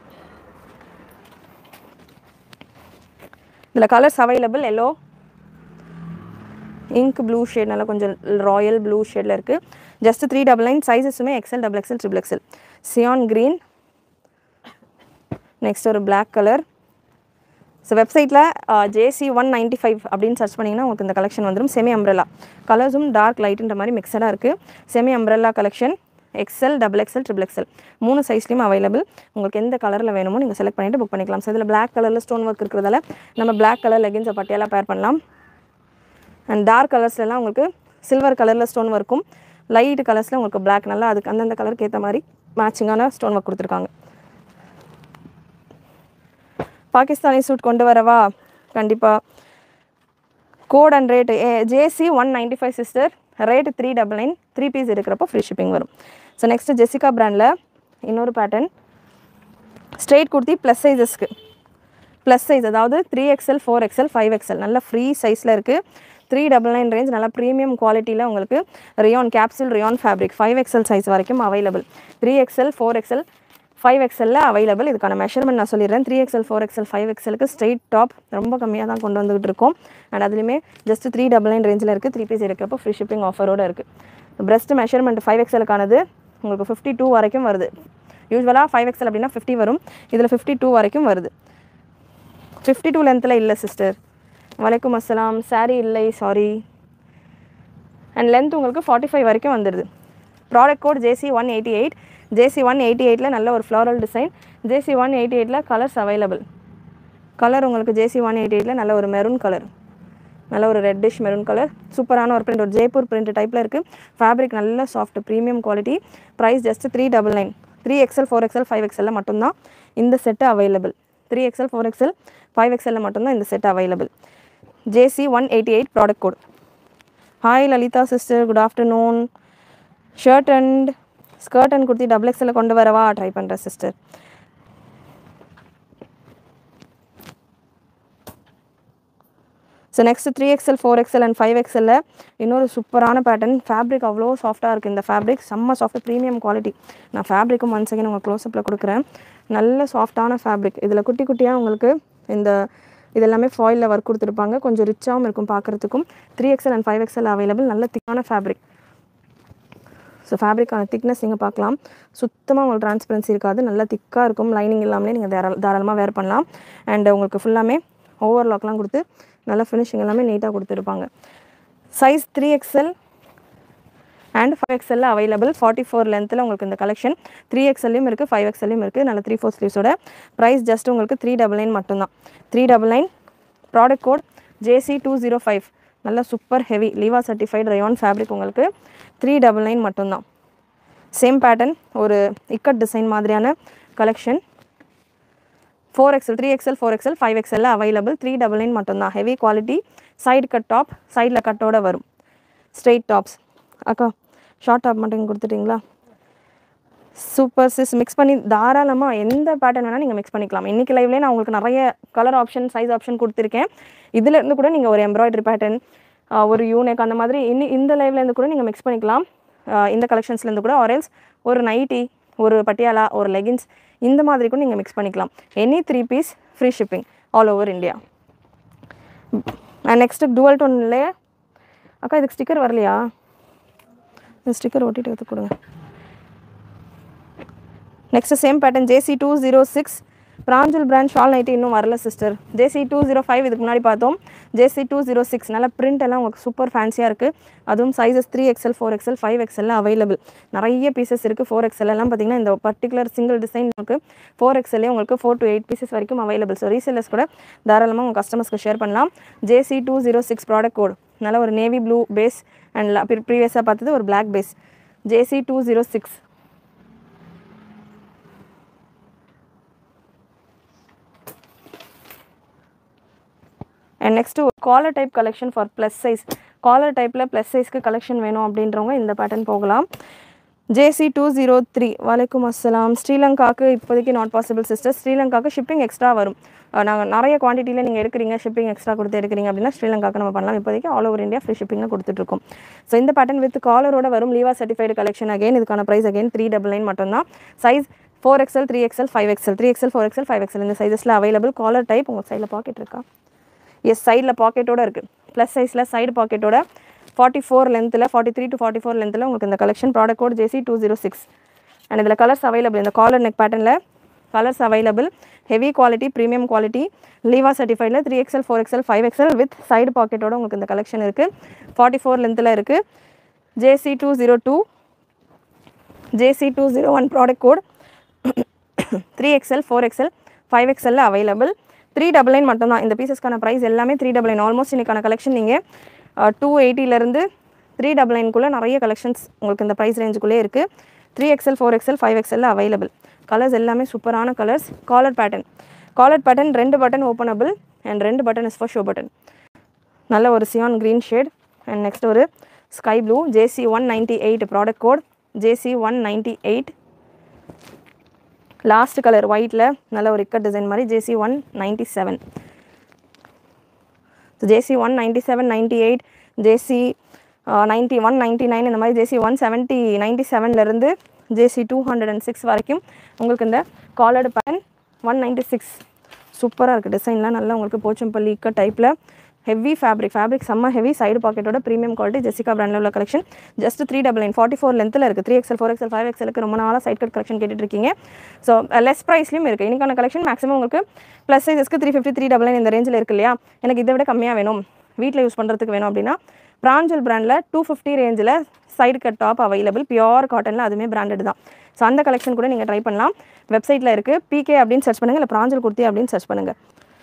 இதில் colours available yellow ink blue shade நல்லா கொஞ்சம் ராயல் ப்ளூ ஷேடில் இருக்குது ஜஸ்ட் த்ரீ டபுள் நைன் சைஸஸுமே XL double XL triple XL cyan green next ஒரு பிளாக் கலர் ஸோ வெப்சைட்டில் ஜேசி ஒன் நைன்ட்டி ஃபைவ் அப்படின்னு சர்ச் பண்ணிங்கன்னா உங்களுக்கு இந்த கலெக்ஷன் வந்துடும் செமி அம்ப்ரெல்லா கலர்ஸும் டார்க் லைட்டுன்ற மாதிரி மிக்சடாக இருக்குது semi umbrella collection XL double XL triple XL மூணு சைஸ்லையும் அவைலபிள் உங்களுக்கு எந்த கலரில் வேணுமோ நீங்கள் செலக்ட் பண்ணிவிட்டு புக் பண்ணிக்கலாம் ஸோ இதில் பிளாக் கலரில் ஸ்டோன் ஒர்க் இருக்கிறதால நம்ம பிளாக் கலர் லெகின்ஸை பட்டியெல்லாம் பேர் பண்ணலாம் அண்ட் டார்க் கலர்ஸ்லாம் உங்களுக்கு சில்வர் கலரில் ஸ்டோன் ஒர்க்கும் லைட் கலர்ஸில் உங்களுக்கு பிளாக் நல்லா அதுக்கு அந்தந்த கலருக்கு ஏற்ற மாதிரி மேட்சிங்கான ஸ்டோன் ஒர்க் கொடுத்துருக்காங்க பாகிஸ்தானி சூட் கொண்டு வரவா கண்டிப்பாக code and rate JC one ninety five sister rate three double nine three piece இருக்கிறப்போ ஃப்ரீ ஷிப்பிங் வரும் ஸோ நெக்ஸ்ட்டு ஜெசிகா பிராண்டில் இன்னொரு பேட்டர்ன் ஸ்ட்ரெயிட் குர்த்தி ப்ளஸ் சைஸஸ்க்கு ப்ளஸ் சைஸ் அதாவது three XL four XL five XL நல்ல ஃப்ரீ சைஸில் இருக்குது three double nine range நல்லா ப்ரீமியம் குவாலிட்டியில் உங்களுக்கு rayon capsule rayon fabric five XL size வரைக்கும் available three XL four XL five எக்ஸ்எல்ல அவைலபிள் இதுக்கான மெஷர்மெண்ட் நான் சொல்லிடுறேன் three XL four XL five எக்ஸ்எலுக்கு ஸ்ட்ரெயிட் டாப் ரொம்ப கம்மியாக தான் கொண்டு வந்துகிட்டு இருக்கோம் அண்ட் அதுலேயுமே ஜஸ்ட் த்ரீ டபுள் நைன் ரேஞ்சில் இருக்குது த்ரீ பீஸ் இருக்கிறப்போ ஃப்ரீ ஷிப்பிங் ஆஃபரோட இருக்குது பிரஸ்ட் மெஷர்மெண்ட் ஃபைவ் எக்ஸ்எலுக்கானது உங்களுக்கு ஃபிஃப்டி டூ வரைக்கும் வருது யூஸ்வலாக ஃபைவ் எக்ஸ்எல் அப்படின்னா ஃபிஃப்டி வரும் இதில் ஃபிஃப்டி டூ வரைக்கும் வருது ஃபிஃப்டி டூ லென்த்தில் இல்லை சிஸ்டர் வலைக்கும் அஸ்ஸலாம் சாரி இல்லை சாரி அண்ட் லென்த் உங்களுக்கு ஃபார்ட்டி ஃபைவ் வரைக்கும் வந்துடுது product code JC one eighty eight JC one eighty எயிட்டில் நல்ல ஒரு floral design JC one eighty எயிட்டில் கலர்ஸ் அவைலபிள் கலர் உங்களுக்கு ஜேசி ஒன் எயிட்டி எயிட்டில் நல்ல ஒரு மெரூன் கலர் நல்ல ஒரு ரெட்டிஷ் மெரூன் கலர் சூப்பரான ஒரு பிரிண்ட் ஒரு ஜெய்ப்பூர் பிரிண்ட் டைப்பில் இருக்குது ஃபேப்ரிக் நல்ல soft premium quality price just three double nine three XL four XL five எக்ஸ்எல்ல மட்டும்தான் இந்த set available three XL four XL five எக்ஸ்எல்ல மட்டும்தான் இந்த set available JC one eighty eight product code hi Lalitha sister good afternoon shirt and skirt and kurti double எக்ஸ்எல்ல கொண்டு வரவா try பண்ணுறேன் sister so next three XL four XL and five எக்ஸ்எல்ல இன்னொரு சூப்பரான பேட்டர்ன் ஃபேப்ரிக் அவ்வளோ சாஃப்ட்டாக இருக்குது இந்த ஃபேப்ரிக் செம்ம சாஃப்ட் ப்ரீமியம் குவாலிட்டி நான் ஃபேப்ரிக்கும் ஒன் செகண்ட் உங்கள் க்ளோஸ்அப்பில் கொடுக்குறேன் நல்ல சாஃப்டான ஃபேப்ரிக் இதில் குட்டி குட்டியாக உங்களுக்கு இந்த இதெல்லாமே ஃபாயிலில் ஒர்க் கொடுத்துருப்பாங்க கொஞ்சம் ரிச்சாகவும் இருக்கும் பார்க்குறதுக்கும் three XL and five XL available நல்ல திக்கான ஃபேப்ரிக் ஸோ ஃபேப்ரிக்கான திக்னஸ் நீங்கள் பார்க்கலாம் சுத்தமாக உங்களுக்கு டிரான்ஸ்பரன்சி இருக்காது நல்லா திக்காக இருக்கும் லைனிங் இல்லாமலே நீங்கள் தாராள தாராளமாக வேர் பண்ணலாம் அண்ட் உங்களுக்கு ஃபுல்லாமே ஓவர்லாக்லாம் கொடுத்து நல்ல ஃபினிஷிங் எல்லாமே நீட்டாக கொடுத்துருப்பாங்க size three XL and five எக்ஸ்எல்ல அவைலபிள் ஃபார்ட்டி ஃபோர் லென்த்தில் உங்களுக்கு இந்த கலெக்ஷன் த்ரீ எக்ஸ்எல்லையும் இருக்குது ஃபைவ் எக்ஸ்எல்லையும் இருக்குது நல்ல த்ரீ ஃபோர் ஸ்லீவ்ஸோட ப்ரைஸ் ஜஸ்ட் உங்களுக்கு த்ரீ டபுள் நைன் மட்டும்தான் three double nine product code JC two zero five நல்ல super heavy Liva certified rayon fabric உங்களுக்கு த்ரீ டபுள் நைன் மட்டும்தான் சேம் பேட்டர்ன் ஒரு இக்கட் டிசைன் மாதிரியான collection four XL three XL four XL five எக்ஸ்எல்ல available three double nine மட்டும்தான் heavy quality side cut top சைடில் கட்டோட வரும் ஸ்ட்ரெயிட் டாப்ஸ் அக்கா ஷார்ட் டாப் மட்டும் இங்க கொடுத்துட்டீங்களா சூப்பர் சிஸ் மிக்ஸ் பண்ணி தாராளமாக எந்த பேட்டர்ன் வேணால் நீங்கள் மிக்ஸ் பண்ணிக்கலாம் இன்றைக்கி லைவ்லேயே நான் உங்களுக்கு நிறைய கலர் ஆப்ஷன் சைஸ் ஆப்ஷன் கொடுத்துருக்கேன் இதுல இருந்து கூட நீங்கள் ஒரு எம்ப்ராய்டரி பேட்டர்ன் ஒரு யூனெக் அந்த மாதிரி இன்னி இந்த லைவ்லேருந்து கூட நீங்கள் மிக்ஸ் பண்ணிக்கலாம் ஆஹ் இந்த கலெக்ஷன்ஸ்லேருந்து கூட ஆரல்ஸ் ஒரு நைட்டி ஒரு பட்டியாலா ஒரு லெகின்ஸ் இந்த மாதிரி கூட நீங்கள் மிக்ஸ் பண்ணிக்கலாம் any three piece free shipping all over India next dual டோன்லே அக்கா இதுக்கு ஸ்டிக்கர் வரலையா இந்த ஸ்டிக்கர் ஒட்டிட்டு எடுத்து கொடுங்க next same pattern JC two zero six Pranjal brand shawl nightie இன்னும் வரல sister JC two zero five இதுக்கு முன்னாடி பார்த்தோம் ஜேசி டூ ஜீரோ சிக்ஸ் நல்ல பிரிண்ட் எல்லாம் உங்களுக்கு சூப்பர் ஃபேன்சியாக இருக்குது அதுவும் sizes three XL four XL five XL available நிறைய பீசஸ் இருக்குது ஃபோர் எக்ஸ்எல் எல்லாம் பார்த்தீங்கன்னா இந்த பர்டிகுலர் சிங்கிள் டிசைன் உங்களுக்கு ஃபோர் எக்ஸ்எல்லே உங்களுக்கு ஃபோர் டு எயிட் பீசஸ் வரைக்கும் அவைலபிள் ஸோ ரீசேலர்ஸ் கூட தாராளமாக உங்கள் கஸ்டமர்ஸ்க்கு ஷேர் பண்ணலாம் JC two zero six product code நல்ல ஒரு நேவி ப்ளூ பேஸ் அண்ட் ப்ரீவியஸாக பார்த்தது ஒரு black base JC two zero six and next ஒரு collar type collection for plus size collar டைப்பில் ப்ளஸ் சைஸ்க்கு கலெக்ஷன் வேணும் அப்படின்றவங்க இந்த பேட்டர்ன் போகலாம் ஜேசி டூ ஜீரோ த்ரீ வலைக்கும் அஸ்ஸலாம் ஸ்ரீலங்காக்கு இப்போதைக்கு நாட் பாசிபிள் சிஸ்டர் ஸ்ரீலங்காக்கு ஷிப்பிங் எக்ஸ்ட்ரா வரும் நாங்கள் நிறைய குவான்டிட்டியில் நீங்கள் எடுக்கிறீங்க ஷிப்பிங் எக்ஸ்ட்ரா கொடுத்து எடுக்கிறீங்க அப்படின்னா ஸ்ரீலங்காக்கு நம்ம பண்ணலாம் இப்போதைக்கு ஆல் ஓவர் இந்தியா ஃப்ரீ ஷிப்பிங்கில் கொடுத்துட்ருக்கோம் ஸோ இந்த பேட்டர்ன் வித் காலரோட வரும் லீவா சர்டிஃபைடு கலெக்ஷன் அகைன் இதுக்கான price again three double nine மட்டும்தான் size four XL three XL five XL three XL four XL five XL இந்த சைஸஸில் அவைலபிள் காலர் டைப் உங்கள் சைடில் பாக்கெட் இருக்கா எஸ் சைடில் பாக்கெட்டோட இருக்குது ப்ளஸ் சைஸில் சைடு பாக்கெட்டோட ஃபார்ட்டி ஃபோர் லென்த்தில் forty three to forty four லென்த்தில் உங்களுக்கு இந்த collection product code JC two zero six and இதில் கலர்ஸ் அவைலபிள் இந்த காலர் நெக் பேட்டர்னில் colours available heavy quality premium quality Liva சர்டிஃபைடில் three XL four XL five XL with side பாக்கெட்டோட உங்களுக்கு இந்த கலெக்ஷன் இருக்குது ஃபார்ட்டி ஃபோர் லென்த்தில் இருக்குது JC two zero two JC two zero one product code three XL four XL five எக்ஸ்எல்ல available three double nine மட்டும்தான் இந்த பீசஸ்க்கான ப்ரைஸ் எல்லாமே த்ரீ டபுள் நைன் ஆல்மோஸ்ட் இன்னைக்கான கலெக்ஷன் நீங்கள் டூ எயிட்டிலேருந்து த்ரீ டபுள் நைன்குள்ளே நிறைய கலெக்ஷன்ஸ் உங்களுக்கு இந்த ப்ரைஸ் ரேஞ்சுக்குள்ளே இருக்குது three XL four XL five எக்ஸ்எல்ல அவைலபிள் கலர்ஸ் எல்லாமே சூப்பரான colours collar pattern collar pattern ரெண்டு பட்டன் ஓப்பனபிள் அண்ட் ரெண்டு button is for show button நல்ல ஒரு cyan green shade and next ஒரு sky blue JC one ninety eight product code JC one ninety eight last colour ஒயிட்டில் நல்ல ஒரு ikat design மாதிரி JC one ninety seven JC one ninety seven ninety eight JC ninety one ninety nine இந்த மாதிரி JC one seventy ninety செவன்லேருந்து JC two hundred and six வரைக்கும் உங்களுக்கு இந்த collared pan one ninety six சூப்பராக இருக்குது டிசைன்லாம் நல்லா உங்களுக்கு போச்சம்பள்ளி இக்கட் டைப்பில் ஹெவி ஃபேப்ரிக் ஃபேப்ரிக் செம்ம ஹெவி சைடு பாக்கெட்டோட ப்ரீமியம் குவாலிட்டி ஜெசிகா பிராண்டில் உள்ள collection just three double nine forty four லென்த்தில் இருக்குது three XL four XL five எக்ஸலுக்கு ரொம்ப நாளாக சைட் கட் கலெக்ஷன் கேட்டுட்டு இருக்கீங்க ஸோ லெஸ் ப்ரைஸ்லையும் இருக்குது இன்னைக்கான கலெக்ஷன் மேக்ஸிமம் உங்களுக்கு ப்ளஸ் சைஸஸ்க்கு three fifty three double nine இந்த ரேஞ்சில் இருக்கு இல்லையா எனக்கு இதை விட கம்மியாக வேணும் வீட்டில் யூஸ் பண்ணுறதுக்கு வேணும் அப்படின்னா பிராஞ்சல் பிராண்டில் டூ ஃபிஃப்டி ரேஞ்சில் side cut top available pure காட்டனில் அதுவுமே பிராண்டட் தான் ஸோ அந்த கலெக்ஷன் கூட நீங்கள் ட்ரை பண்ணலாம் வெப்சைட்டில் இருக்குது பிகே அப்படின்னு சர்ச் பண்ணுங்கள் இல்லை பிராஞ்சல் குர்த்தி அப்படின்னு சர்ச் பண்ணுங்கள்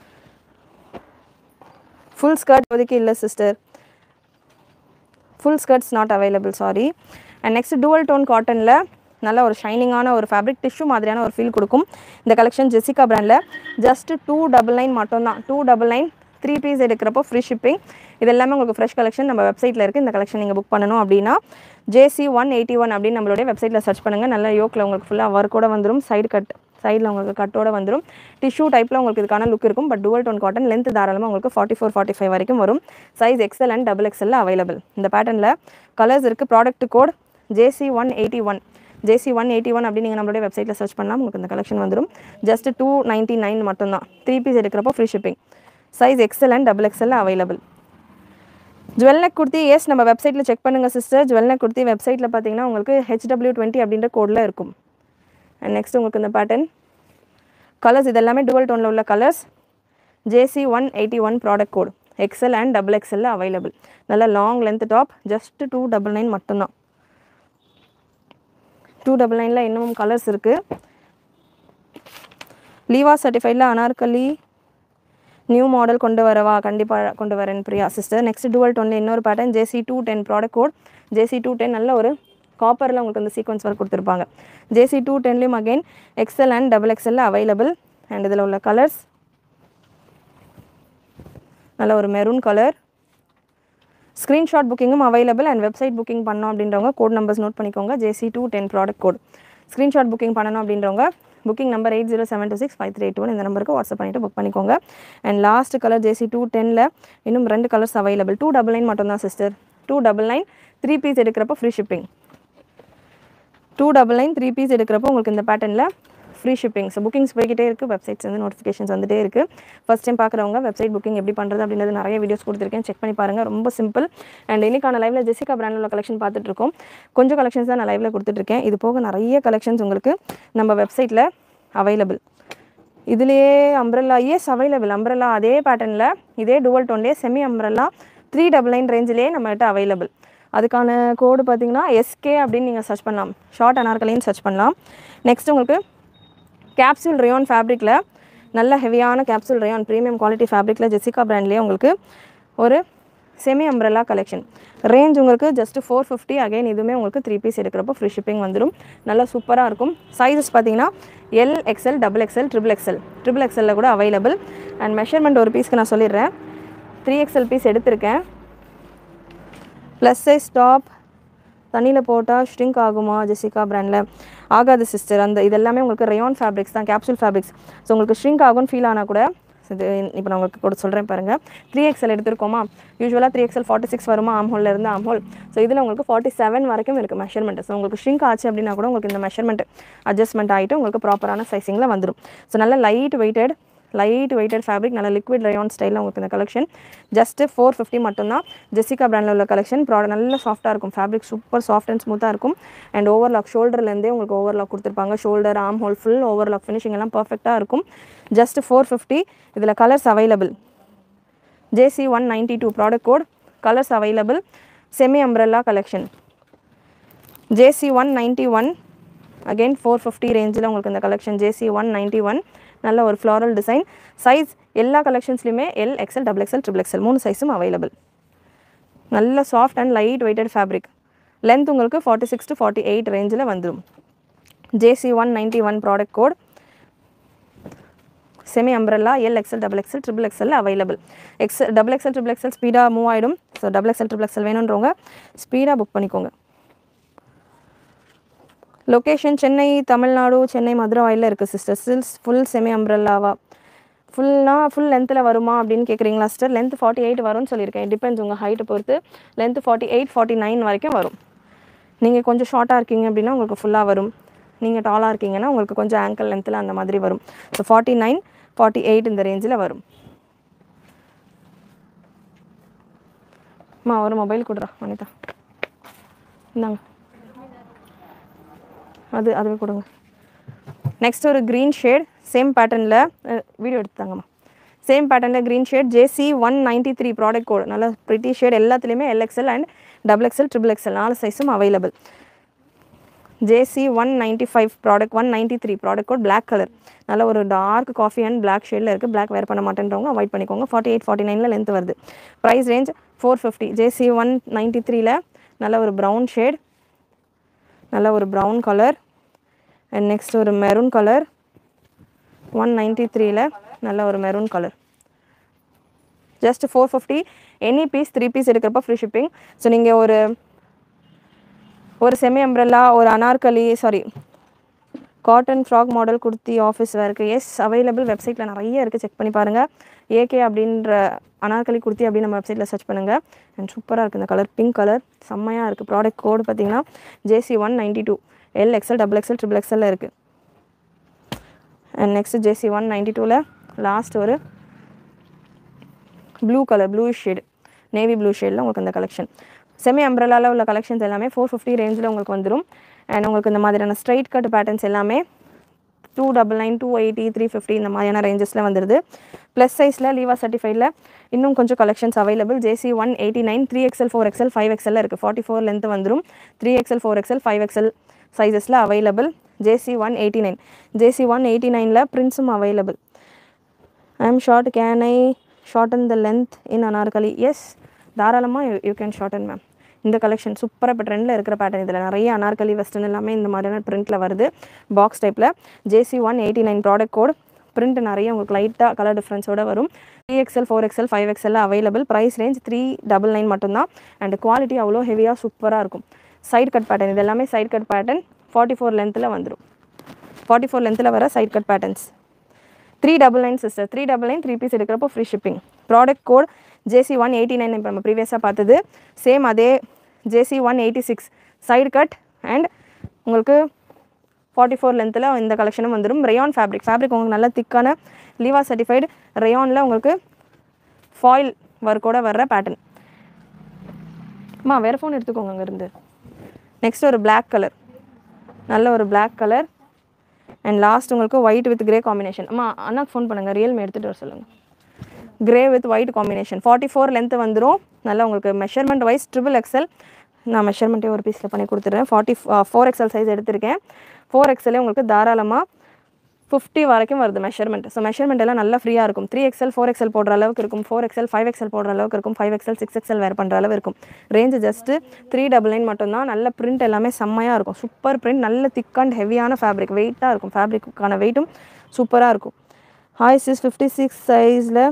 ஃபுல் ஸ்கர்ட் இப்போதைக்கு இல்லை sister full skirts not available sorry and next dual tone காட்டனில் நல்ல ஒரு ஷைனிங்கான ஒரு ஃபேப்ரிக் டிஷ்யூ மாதிரியான ஒரு ஃபீல் கொடுக்கும் இந்த கலெக்ஷன் ஜெசிகா பிராண்டில் ஜஸ்ட் டூ டபுள் நைன் மட்டும்தான் two double nine three piece எடுக்கிறப்போ ஃப்ரீ ஷிப்பிங் இது எல்லாமே உங்களுக்கு ஃப்ரெஷ் கலெக்ஷன் நம்ம வெப்சைட்டில் இருக்குது இந்த கலெக்ஷன் நீங்கள் புக் பண்ணணும் அப்படின்னா ஜேசி ஒன் எயிட்டி ஒன் அப்படின்னு நம்மளுடைய வெப்சைட்டில் சர்ச் பண்ணுங்கள் நல்ல யோக்கில் உங்களுக்கு ஃபுல்லாக ஒர்க்கோட வந்துடும் சைடு கட் சைடில் உங்களுக்கு கட்டோட வந்துடும் டிஷ்யூ டைப்பில் உங்களுக்கு இதுக்கான லுக் இருக்கும் but dual tone cotton length தாராளமாக உங்களுக்கு ஃபார்ட்டி ஃபோர் ஃபார்ட்டி ஃபைவ் வரைக்கும் வரும் சைஸ் எக்ஸல் அண்ட் டபுள் எக்ஸலில் அவைலபிள் இந்த பேட்டர்னில் கலர்ஸ் இருக்குது product code JC one eighty one JC one eighty one அப்படி நீங்கள் நம்மளுடைய வெப்சைட்டில் சர்ச் பண்ணலாம் உங்களுக்கு இந்த கலெக்ஷன் வந்துடும் ஜஸ்ட் டூ நைன்ட்டி நைன் மட்டும்தான் த்ரீ பீஸ் எடுக்கிறப்போ free shipping size XL and double எக்ஸலில் அவைலபிள் ஜுவல்நெக் குர்த்தி எஸ் நம்ம வெப்சைட்டில் செக் பண்ணுங்கள் சிஸ்டர் ஜுவல்நெக் குர்த்தி வெப்சைட்டில் பார்த்தீங்கன்னா உங்களுக்கு ஹெச்டபிள்யூ டுவெண்ட்டி அப்படின்ற கோடில் இருக்கும் அண்ட் நெக்ஸ்ட் உங்களுக்கு இந்த பேட்டர்ன் கலர்ஸ் இது எல்லாமே டுவல் டோனில் உள்ள colours JC one eighty one product code XL and double எக்ஸல்ல அவைலபிள் நல்ல long length top just two double nine மட்டும்தான் டூ டபுள் நைனில் இன்னும் கலர்ஸ் இருக்குது லீவா சர்டிஃபைடில் அனார்கலி நியூ மாடல் கொண்டு வரவா கண்டிப்பாக கொண்டு வரேன் பிரியா சிஸ்டர் நெக்ஸ்ட் டுவல் டொன்ல இன்னொரு pattern JC two ten product code JC two ten நல்ல ஒரு காப்பரில் உங்களுக்கு அந்த சீக்வன்ஸ் ஒர்க் கொடுத்துருப்பாங்க ஜேசி டூ டென்லேயும் அகைன் எக்ஸல் அண்ட் டபுள் எக்ஸலில் அவைலபிள் அண்ட் இதில் உள்ள கலர்ஸ் நல்ல ஒரு மெரூன் கலர் ஸ்க்ரீன்ஷாட் புக்கிங்கும் அவைலபிள் அண்ட் வெப்சைட் புக்கிங் பண்ணோம் அப்படின்றவங்க கோட் நம்பர்ஸ் நோட் பண்ணிக்கோங்க JC two ten product code screenshot booking பண்ணணும் அப்படின்றவங்க booking number eight zero seven two six five three two இந்த நம்பருக்கு வாட்ஸ்அப் பண்ணிட்டு புக் பண்ணிக்கோங்க and last colour JC two டெனில் இன்னும் ரெண்டு colours available two double nine மட்டும்தான் sister two double nine three piece எடுக்கிறப்போ free shipping two double nine three piece எடுக்கிறப்போ உங்களுக்கு இந்த பேட்டர்னில் ஃப்ரீ ஷிப்பிங் ஸோ புக்கிங்ஸ் போய்கிட்டே இருக்குது வெப்சைட்ஸ் வந்து நோட்டிஃபிகேஷன்ஸ் வந்துட்டே இருக்குது ஃபஸ்ட் டைம் பார்க்குறவங்க வெப்சைட் புக்கிங் எப்படி பண்ணுறது அப்படின்றது நிறைய வீடியோஸ் கொடுத்துருக்கேன் செக் பண்ணி பாருங்கள் ரொம்ப சிம்பிள் அண்ட் இன்னைக்கான லைவில் ஜெசிகா பிராண்டில் உள்ள கலெக்ஷன் பார்த்துட்ருக்கோம் கொஞ்சம் கலெக்ஷன்ஸ் தான் நான் லைவில் கொடுத்துட்ருக்கேன் இது போக நிறைய கலெக்ஷன்ஸ் உங்களுக்கு நம்ம வெப்சைட்டில் அவைலபிள் இதுலேயே அம்ப்ரெல்லா எஸ் அவைலபிள் அம்ப்ரெல்லா அதே பேட்டர்னில் இதே டுவல் டோன்லேயே semi umbrella three double nine ரேஞ்சிலே நம்மகிட்ட அவைலபிள் அதுக்கான கோடு பார்த்தீங்கன்னா எஸ்கே அப்படின்னு நீங்கள் சர்ச் பண்ணலாம் ஷார்ட் அனார்கலின்னு சர்ச் பண்ணலாம் நெக்ஸ்ட் உங்களுக்கு கேப்சூல் ரேயான் ஃபேப்ரிக்கில் நல்ல ஹெவியான கேப்சூல் ரேயான் ப்ரீமியம் குவாலிட்டி ஃபேப்ரிக்கில் ஜெசிகா பிராண்ட்லேயே உங்களுக்கு ஒரு செமி அம்ப்ரெல்லா கலெக்ஷன் ரேஞ்ச் உங்களுக்கு ஜஸ்ட் ஃபோர் ஃபிஃப்டி அகைன் இதுவுமே உங்களுக்கு த்ரீ பீஸ் எடுக்கிறப்போ ஃப்ரீ ஷிப்பிங் வந்துடும் நல்லா சூப்பராக இருக்கும் சைஸஸ் பார்த்தீங்கன்னா L XL double XL triple XL triple எக்ஸ்எல்ல கூட அவைலபிள் அண்ட் மெஷர்மெண்ட் ஒரு பீஸ்க்கு நான் சொல்லிடுறேன் த்ரீ எக்ஸ்எல் பீஸ் எடுத்திருக்கேன் ப்ளஸ் சைஸ் டாப் தண்ணியில் போட்டால் ஷ்ரிங்க் ஆகுமா ஜெசிகா பிராண்டில் ஆகாது சிஸ்டர் அந்த இது எல்லாமே உங்களுக்கு ரயான் ஃபேப்ரிக்ஸ் தான் கேப்சூல் ஃபேப்ரிக்ஸ் ஸோ உங்களுக்கு ஷ்ரிங்க் ஆகும்னு ஃபீல் ஆனால் கூட இது இப்போ நான் உங்களுக்கு கூட சொல்கிறேன் பாருங்கள் த்ரீ எக்ஸல் எடுத்திருக்கோமா யூஸ்வலாக த்ரீ எக்ஸல் ஃபார்ட்டி சிக்ஸ் வருமா ஆம்ஹோல்ல இருந்து ஆம்ஹோல் ஸோ இதில் உங்களுக்கு ஃபார்ட்டி செவன் வரைக்கும் இருக்குது மெஷர்மெண்ட் ஸோ உங்களுக்கு ஷ்ரிங்க் ஆச்சு அப்படின்னா கூட உங்களுக்கு இந்த மெஷர்மெண்ட் அட்ஜஸ்ட்மெண்ட் ஆகிட்டு உங்களுக்கு ப்ராப்பரான சைஸிங்கில் வந்துடும் ஸோ நல்ல light weighted light weighted fabric நல்ல லிக்விட் ரயான் ஸ்டைலில் உங்களுக்கு இந்த கலெக்ஷன் ஜஸ்ட்டு ஃபோர் ஃபிஃப்டி மட்டும்தான் ஜெசிகா பிராண்டில் உள்ள கலெக்ஷன் ப்ராடக்ட் நல்ல சாஃப்ட்டாக இருக்கும் ஃபேப்ரிக் சூப்பர் சாஃப்ட் அண்ட் ஸ்மூத்தாக இருக்கும் அண்ட் ஓவர்லாக் ஷோல்டர்லேருந்தே உங்களுக்கு ஓவர்லாக் கொடுத்துருப்பாங்க ஷோல்டர் ஆம் ஹோல் ஃபுல் ஓவர்லாக் ஃபினிஷிங் எல்லாம் பர்ஃபெக்டாக இருக்கும் ஜஸ்ட் ஃபோர் ஃபிஃப்டி இதில் colours available JC one ninety two product code colours available semi umbrella collection JC one ninety one again four fifty ரேஞ்சில் உங்களுக்கு இந்த collection JC one ninety one நல்ல ஒரு floral design size எல்லா கலெக்ஷன்ஸ்லையுமே L XL double XL triple XL மூணு சைஸும் available நல்ல soft and light weighted fabric length உங்களுக்கு forty six to forty eight ரேஞ்சில் வந்துடும் JC one ninety one product code semi umbrella L XL double XL triple XL available X double XL triple XL ஸ்பீடாக move ஆகிடும் so double XL triple XL வேணுன்றவங்க ஸ்பீடாக book பண்ணிக்கோங்க location Chennai Tamil Nadu Chennai Madurai வாயிலில் இருக்குது sister silks full semi அம்ப்ரெல்லாவா ஃபுல்னா full லென்த்தில் வருமா அப்படின்னு கேட்குறீங்களா சிஸ்டர் லென்த் ஃபார்ட்டி எயிட் வரும்னு சொல்லியிருக்கேன் டிபெண்ட்ஸ் உங்கள் ஹைட்டை பொறுத்து length forty eight forty nine வரைக்கும் வரும் நீங்கள் கொஞ்சம் ஷார்ட்டாக இருக்கீங்க அப்படின்னா உங்களுக்கு ஃபுல்லாக வரும் நீங்கள் டாலாக இருக்கீங்கன்னா உங்களுக்கு கொஞ்சம் ஆங்கிள் லென்த்தில் அந்த மாதிரி வரும் so forty nine forty eight இந்த ரேஞ்சில் வரும் அம்மா ஒரு மொபைல் கொடுறா வனிதா இந்தாங்க அது அதுவே கொடுங்க நெக்ஸ்ட் ஒரு க்ரீன் ஷேட் சேம் பேட்டர்னில் வீடியோ எடுத்தாங்கம்மா சேம் பேட்டர்னில் green shade JC one ninety three product code நல்ல ப்ரிட்டி ஷேட் எல்லாத்துலேயுமே L XL and double XL triple XL நாலு சைஸும் available JC one ninety five product one ninety three product code black colour நல்ல ஒரு dark coffee and black ஷேடில் இருக்குது black wear பண்ண மாட்டேன்றவங்க அவாய்ட் பண்ணிக்கோங்க ஃபார்ட்டி எயிட் ஃபார்ட்டி நைனில் லென்த் வருது price range four fifty JC one ninety த்ரீல நல்ல ஒரு ப்ரௌன் ஷேட் நல்ல ஒரு ப்ரௌன் கலர் அண்ட் நெக்ஸ்ட் ஒரு மெரூன் கலர் ஒன் நைன்ட்டி த்ரீல நல்ல ஒரு maroon colour just four fifty any piece three piece எடுக்கிறப்ப ஃப்ரீ ஷிப்பிங் ஸோ நீங்கள் ஒரு ஒரு செமி அம்ப்ரெல்லா ஒரு anarkali sari cotton frock model kurti office வேருக்கு எஸ் அவைலபிள் வெப்சைட்டில் நிறைய இருக்குது செக் பண்ணி பாருங்கள் ஏகே அப்படின்ற அனார்கலி குர்த்தி அப்படின்னு நம்ம வெப்சைட்டில் சர்ச் பண்ணுங்கள் அண்ட் சூப்பராக இருக்குது இந்த கலர் பிங்க் கலர் செம்மையாக இருக்குது ப்ராடக்ட் கோடு பார்த்தீங்கன்னா JC one ninety two L XL double XL triple எக்ஸ்எல்ல இருக்குது and next JC one ninety டூவில் லாஸ்ட் ஒரு blue colour blue shade navy blue ஷேடில் உங்களுக்கு இந்த கலெக்ஷன் செமி அம்ப்ரெல்லாவில் உள்ள கலெக்ஷன்ஸ் எல்லாமே ஃபோர் ஃபிஃப்டி ரேஞ்சில் உங்களுக்கு வந்துடும் அண்ட் உங்களுக்கு இந்த மாதிரியான ஸ்ட்ரைட் கட் பேட்டர்ன்ஸ் எல்லாமே two double nine two eighty three fifty இந்த மாதிரியான ரேஞ்சஸில் வந்துடுது ப்ளஸ் சைஸில் லீவா சர்டிஃபைடில் இன்னும் கொஞ்சம் collections available JC one eighty nine three XL four XL five XL இருக்குது ஃபார்ட்டி ஃபோர் லென்த் வந்துடும் three XL four XL five XL சைஸஸில் available JC one eighty nine JC one eighty நைனில் பிரிண்ட்ஸும் available I am short can I shorten the length in anarkalis தாராளமாக you can shorten ma'am இந்த collection சூப்பராக இப்போ ட்ரெண்டில் இருக்கிற பேட்டர்ன் இதில் நிறைய அனார்கலி வெஸ்டர்ன் எல்லாமே இந்த மாதிரியான பிரிண்ட்டில் வருது பாக்ஸ் டைப்பில் JC one eighty nine product code print நிறைய உங்களுக்கு லைட்டாக கலர் டிஃப்ரென்ஸோட வரும் three XL four XL five XL available price range three double nine மட்டும்தான் அண்ட் குவாலிட்டி அவ்வளோ ஹெவியாக சூப்பராக இருக்கும் சைடு கட் பேட்டர்ன் இது எல்லாமே side cut pattern forty four லென்த்தில் வந்துடும் ஃபார்ட்டி ஃபோர் லென்த்தில் வர side cut patterns three double nine sister three double nine three piece எடுக்கிறப்போ free shipping product code JC one eighty nine இப்போ நம்ம ப்ரீவியஸாக பார்த்தது சேம் அதே JC one eighty six side cut and உங்களுக்கு ஃபார்ட்டி ஃபோர் லென்த்தில் இந்த கலெக்ஷனும் வந்துடும் ரேயான் ஃபேப்ரிக் ஃபேப்ரிக் உங்களுக்கு நல்ல திக்கான லீவா சர்டிஃபைடு ரேயானில் உங்களுக்கு ஃபாயில் ஒர்க்கோட வர்ற பேட்டர்ன் அம்மா வேறு ஃபோன் எடுத்துக்கோங்க அங்கேருந்து நெக்ஸ்ட் ஒரு Black கலர் நல்ல ஒரு Black கலர் அண்ட் லாஸ்ட் உங்களுக்கு ஒயிட் வித் கிரே காம்பினேஷன் அம்மா அண்ணாக்கு ஃபோன் பண்ணுங்கள் ரியல்மி எடுத்துகிட்டு வர சொல்லுங்கள் grey with white combination forty four length வந்துடும் நல்லா உங்களுக்கு மெஷர்மெண்ட் வைஸ் ட்ரிபிள் எக்ஸல் நான் மெஷர்மெண்ட்டே ஒரு பீஸில் பண்ணி கொடுத்துட்றேன் ஃபார்ட்டி ஃபோர் எக்ஸல் சைஸ் எடுத்திருக்கேன் ஃபோர் எக்ஸலே உங்களுக்கு தாராளமாக ஃபிஃப்டி வரைக்கும் வருது மெஷர்மெண்ட் ஸோ மெஷர்மெண்ட் எல்லாம் நல்லா ஃப்ரீயாக இருக்கும் த்ரீ எக்ஸல் ஃபோர் எக்ஸல் போடுற அளவுக்கு இருக்கும் ஃபோர் எக்ஸல் ஃபைவ் எக்ஸல் போடுற அளவுக்கு இருக்கும் five XL six XL wear பண்ணுற அளவு இருக்கும் range just three double nine மட்டும்தான் நல்ல பிரிண்ட் எல்லாமே செம்மையாக இருக்கும் சூப்பர் பிரிண்ட் நல்ல திக் அண்ட் ஹெவியான ஃபேப்ரிக் வெயிட்டாக இருக்கும் ஃபேப்ரிக்கான வெயிட்டும் சூப்பராக இருக்கும் ஹாய் சிஸ் ஃபிஃப்டி சிக்ஸ் சைஸில்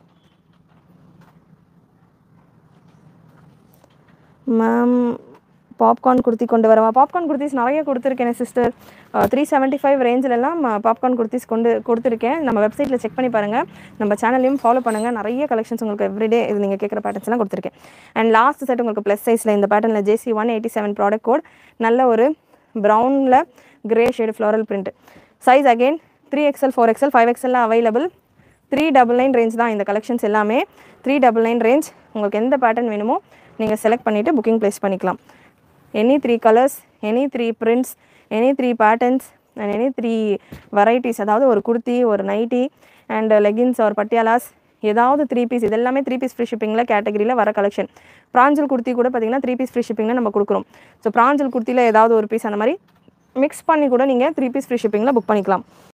மேம் பாப்கார்ன் குர்த்தி கொண்டு வரவா பாப்கார்ன் குர்த்திஸ் நிறைய கொடுத்துருக்கேன் சிஸ்டர் த்ரீ செவன்ட்டி ஃபைவ் ரேஞ்சிலலாம் பாப்கார்ன் குர்த்திஸ் கொண்டு கொடுத்துருக்கேன் நம்ம வெப்சைட்டில் செக் பண்ணி பாருங்கள் நம்ம சேனல்லையும் ஃபாலோ பண்ணுங்கள் நிறைய கலெக்ஷன்ஸ் உங்களுக்கு எவ்ரிடே இது நீங்கள் கேட்குற பேட்டர்ன்ஸ்லாம் கொடுத்துருக்கேன் அண்ட் லாஸ்ட் செட் உங்களுக்கு ப்ளஸ் சைஸில் இந்த பேட்டர்னில் JC one eighty seven product code நல்ல ஒரு ப்ரௌனில் grey shade floral print size again three XL four XL five எக்ஸல்லாம் available three double nine range தான் இந்த கலெக்ஷன்ஸ் எல்லாமே த்ரீ டபுள் நைன் ரேஞ்ச் உங்களுக்கு எந்த பேட்டர்ன் வேணுமோ நீங்கள் செலக்ட் பண்ணிவிட்டு புக்கிங் ப்ளேஸ் பண்ணிக்கலாம் any three colours any three prints any three patterns and any three varieties அதாவது ஒரு குர்த்தி ஒரு நைட்டி அண்ட் லெகின்ஸ் ஒரு பட்டியாலாஸ் ஏதாவது த்ரீ பீஸ் இது எல்லாமே த்ரீ பீஸ் ஃப்ரீ ஷிப்பிங்கில் கேட்டகரியில் வர கலெக்ஷன் ப்ராஞ்சல் குர்த்தி கூட பார்த்தீங்கன்னா த்ரீ பீஸ் ஃப்ரீ ஷிப்பிங்கில் நம்ம கொடுக்குறோம் ஸோ ப்ராஞ்சல் குர்த்தியில் ஏதாவது ஒரு பீஸ் அந்த மாதிரி மிக்ஸ் பண்ணி கூட நீங்கள் த்ரீ பீஸ் ஃப்ரீ ஷிப்பிங்கில் புக் பண்ணிக்கலாம்